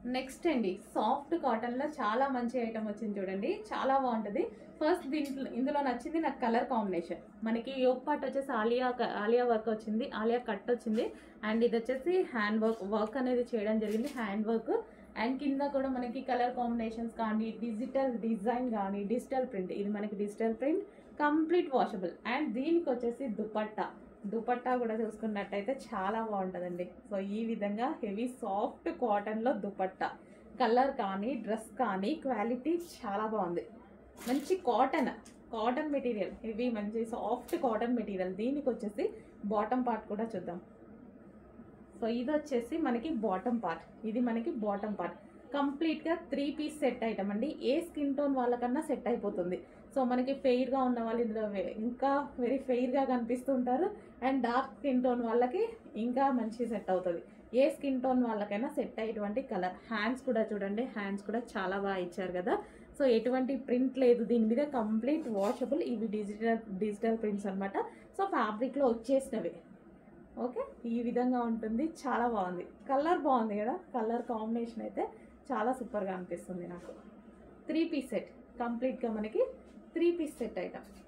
next అండి soft cotton లో చాలా మంచి ఐటమ్ వచ్చింది చూడండి చాలా బాగుంటది ఫస్ట్ దీంట్లో ఇందులో నచ్చింది నాకు కలర్ కాంబినేషన్ మనకి యోగ్ పార్ట్ వచ్చేసి ఆలియా క- ఆలియా వర్క్ వచ్చింది ఆలియా కట్ వచ్చింది అండ్ ఇది వచ్చేసి హ్యాండ్ వర్క్ వర్క్ అనేది చేయడం జరిగింది హ్యాండ్ వర్క్ అండ్ కింద కూడా మనకి కలర్ కాంబినేషన్స్ కానీ డిజిటల్ డిజైన్ కానీ డిజిటల్ ప్రింట్ ఇది మనకి digital print complete washable and దీనికి వచ్చేసి దుపట్టా దుపట్టా కూడా చూసుకున్నట్టయితే చాలా బాగుంటుందండి సో ఈ విధంగా హెవీ సాఫ్ట్ కాటన్లో దుపట్టా కలర్ కానీ డ్రెస్ కానీ క్వాలిటీ చాలా బాగుంది మంచి కాటన్ కాటన్ మెటీరియల్ హెవీ మంచి సాఫ్ట్ కాటన్ మెటీరియల్ దీనికి వచ్చేసి బాటమ్ పార్ట్ కూడా చూద్దాం సో ఇది వచ్చేసి మనకి బాటమ్ పార్ట్ ఇది మనకి బాటమ్ పార్ట్ కంప్లీట్గా త్రీ పీస్ సెట్ ఐటమ్ అండి ఏ స్కిన్ టోన్ వాళ్ళకన్నా సెట్ అయిపోతుంది సో మనకి ఫెయిర్గా ఉన్న వాళ్ళు ఇందులో వే- ఇంకా వెరీ ఫెయిర్గా కనిపిస్తుంటారు అండ్ డార్క్ స్కిన్ టోన్ వాళ్ళకి ఇంకా మంచి సెట్ అవుతుంది ఏ స్కిన్ టోన్ వాళ్ళకైనా సెట్ అయ్యేటువంటి కలర్ హ్యాండ్స్ కూడా చూడండి హ్యాండ్స్ కూడా చాలా బాగా ఇచ్చారు కదా సో ఎటువంటి ప్రింట్ లేదు దీని మీద కంప్లీట్ వాషబుల్ ఇవి డిజిటల్ డిజిటల్ ప్రింట్స్ అనమాట సో ఫ్యాబ్రిక్లో వచ్చేసినవి ఓకే ఈ విధంగా ఉంటుంది చాలా బాగుంది కలర్ బాగుంది కదా కలర్ కాంబినేషన్ అయితే చాలా సూపర్గా అనిపిస్తుంది నాకు త్రీ పీస్ సెట్ కంప్లీట్గా మనకి త్రీ పీస్ సెట్ ఐటమ్